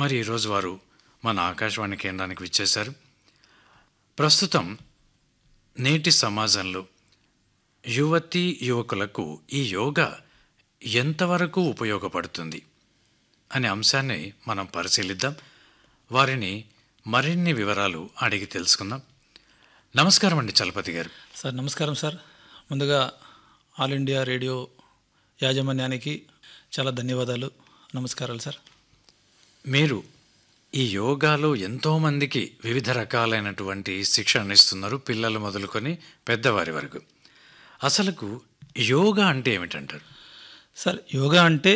మరి ఈరోజు వారు మన ఆకాశవాణి కేంద్రానికి విచ్చేశారు ప్రస్తుతం నేటి సమాజంలో యువతీ యువకులకు ఈ యోగా ఎంతవరకు ఉపయోగపడుతుంది అనే అంశాన్ని మనం పరిశీలిద్దాం వారిని మరిన్ని వివరాలు అడిగి తెలుసుకుందాం నమస్కారం అండి చలపతి గారు సార్ నమస్కారం సార్ ముందుగా ఆల్ ఇండియా రేడియో యాజమాన్యానికి చాలా ధన్యవాదాలు నమస్కారాలు సార్ మీరు ఈ యోగాలో ఎంతోమందికి వివిధ రకాలైనటువంటి శిక్షణ ఇస్తున్నారు పిల్లలు మొదలుకొని పెద్దవారి వరకు అసలుకు యోగా అంటే ఏమిటంటారు సార్ యోగా అంటే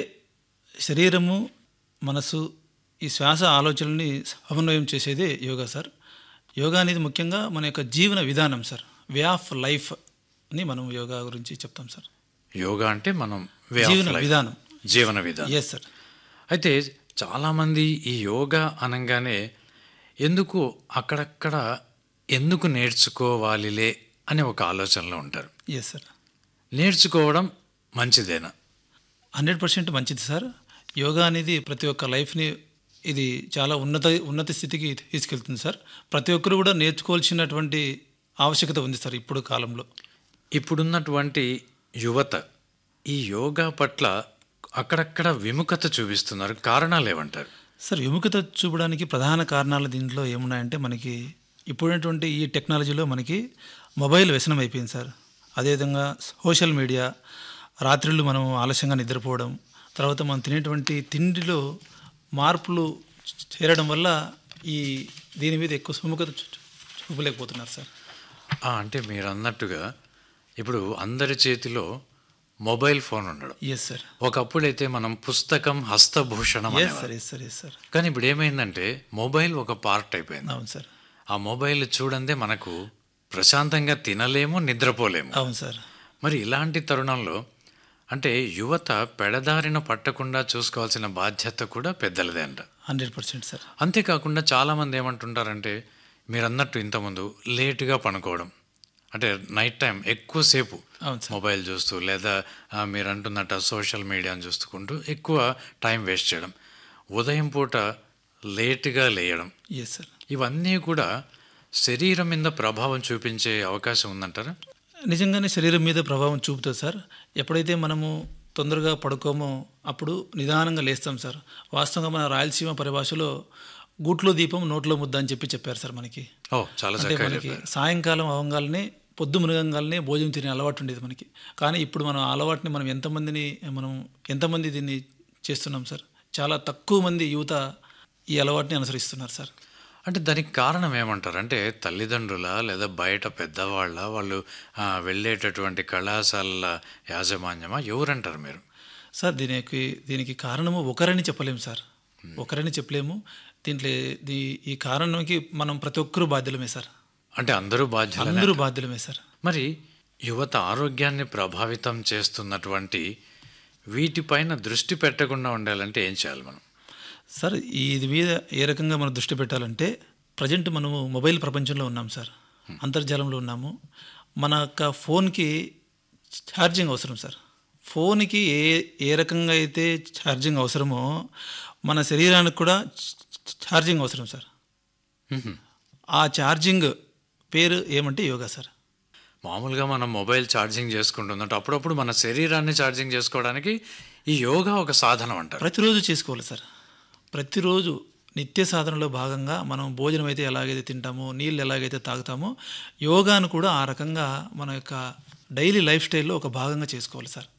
శరీరము మనసు ఈ శ్వాస ఆలోచనల్ని సమన్వయం చేసేదే యోగా సార్ యోగా అనేది ముఖ్యంగా మన యొక్క జీవన విధానం సార్ వే ఆఫ్ లైఫ్ అని మనం యోగా గురించి చెప్తాం సార్ యోగా అంటే మనం way of జీవన life. విధానం జీవన విధానం ఎస్ సార్ అయితే చాలామంది ఈ యోగా అనగానే ఎందుకు అక్కడక్కడ ఎందుకు నేర్చుకోవాలిలే అనే ఒక ఆలోచనలో ఉంటారు ఎస్ సార్ నేర్చుకోవడం మంచిదేనా హండ్రెడ్ పర్సెంట్ మంచిది సార్ యోగా అనేది ప్రతి ఒక్క లైఫ్ని ఇది చాలా ఉన్నత ఉన్నత స్థితికి తీసుకెళ్తుంది సార్ ప్రతి ఒక్కరు కూడా నేర్చుకోవాల్సినటువంటి ఆవశ్యకత ఉంది సార్ ఇప్పుడు కాలంలో ఇప్పుడున్నటువంటి యువత ఈ యోగా పట్ల అక్కడక్కడ విముఖత చూపిస్తున్నారు కారణాలు ఏమంటారు సార్ విముఖత చూపడానికి ప్రధాన కారణాలు దీంట్లో ఏమున్నాయంటే మనకి ఇప్పుడున్నటువంటి ఈ టెక్నాలజీలో మనకి మొబైల్ వ్యసనం అయిపోయింది సార్ అదేవిధంగా సోషల్ మీడియా రాత్రిళ్ళు మనం ఆలస్యంగా నిద్రపోవడం తర్వాత మనం తినేటువంటి తిండిలో మార్పులు చేరడం వల్ల ఈ దీని మీద ఎక్కువ సుముఖత చూ- చూపలేకపోతున్నారు సార్ ఆ, అంటే మీరు అన్నట్టుగా ఇప్పుడు అందరి చేతిలో మొబైల్ ఫోన్ ఉండడం ఎస్ సార్ ఒకప్పుడైతే మనం పుస్తకం హస్తభూషణం ఎస్ అనేవాళ్ళం. Sir yes sir yes sir కానీ ఇప్పుడు ఏమైందంటే మొబైల్ ఒక పార్ట్ అయిపోయింది అవును సార్ ఆ మొబైల్ చూడందే మనకు ప్రశాంతంగా తినలేము నిద్రపోలేము అవును సార్ మరి ఇలాంటి తరుణంలో అంటే యువత పెడదారిన పట్టకుండా చూసుకోవాల్సిన బాధ్యత కూడా పెద్దలదే అంట హండ్రెడ్ పర్సెంట్ సార్ అంతేకాకుండా చాలామంది ఏమంటుంటారంటే మీరు అన్నట్టు ఇంతకుముందు లేటుగా పనుకోవడం అంటే నైట్ టైం ఎక్కువసేపు అవును సార్ మొబైల్ చూస్తూ లేదా ఆ, మీరు అంటున్నట్టు సోషల్ మీడియాని చూసుకుంటూ ఎక్కువ టైం వేస్ట్ చేయడం ఉదయం పూట లేటుగా లేయడం ఎస్ సార్ ఇవన్నీ కూడా శరీరం మీద ప్రభావం చూపించే అవకాశం ఉందంటారా నిజంగానే శరీరం మీద ప్రభావం చూపుతుంది సార్ ఎప్పుడైతే మనము తొందరగా పడుకోమో అప్పుడు నిదానంగా లేస్తాం సార్ వాస్తవంగా మన రాయలసీమ పరిభాషలో గూట్లో దీపం నోట్లో ముద్ద అని చెప్పి చెప్పారు సార్ మనకి ఓ చాలా అంటే చక్కగా మనకి చెప్పారు సాయంకాలం అవంగానే పొద్దు మునగంగానే భోజనం తినే అలవాటు ఉండేది మనకి కానీ ఇప్పుడు మనం ఆ అలవాటుని మనం ఎంతమందిని మనం ఎంతమంది దీన్ని చేస్తున్నాం సార్ చాలా తక్కువ మంది యువత ఈ అలవాటుని అనుసరిస్తున్నారు సార్ అంటే దానికి కారణం ఏమంటారు అంటే తల్లిదండ్రుల లేదా బయట పెద్దవాళ్ళ వాళ్ళు ఆ, వెళ్ళేటటువంటి కళాశాలల యాజమాన్యమా ఎవరంటారు మీరు సార్ దీనికి దీనికి కారణము ఒకరని చెప్పలేము సార్ ఒకరని చెప్పలేము దీంట్లో దీ ఈ కారణంకి మనం ప్రతి ఒక్కరూ బాధ్యులమే సార్ అంటే అందరూ బాధ్యులనే అందరూ బాధ్యులమే సార్ మరి యువత ఆరోగ్యాన్ని ప్రభావితం చేస్తున్నటువంటి వీటిపైన దృష్టి పెట్టకుండా ఉండాలంటే ఏం చేయాలి మనం సార్ ఈ ఇది మీద ఏ రకంగా మనం దృష్టి పెట్టాలంటే ప్రజెంట్ మనము మొబైల్ ప్రపంచంలో ఉన్నాం సార్ అంతర్జాలంలో ఉన్నాము మన యొక్క ఫోన్కి ఛార్జింగ్ అవసరం సార్ ఫోన్కి ఏ ఏ రకంగా అయితే ఛార్జింగ్ అవసరమో మన శరీరానికి కూడా ఛార్జింగ్ అవసరం సార్ మ్హూ. ఆ ఛార్జింగ్ పేరు ఏమంటే యోగా సార్ మామూలుగా మనం మొబైల్ ఛార్జింగ్ చేసుకుంటున్నట్టు అప్పుడప్పుడు మన శరీరాన్ని ఛార్జింగ్ చేసుకోవడానికి ఈ యోగా ఒక సాధనం అంటారు ప్రతిరోజు చేసుకోవాలి సార్ ప్రతిరోజు నిత్య సాధనలో భాగంగా మనం భోజనం అయితే ఎలాగైతే తింటామో నీళ్ళు ఎలాగైతే తాగుతామో యోగాను కూడా ఆ రకంగా మన యొక్క డైలీ లైఫ్ స్టైల్లో ఒక భాగంగా చేసుకోవాలి సార్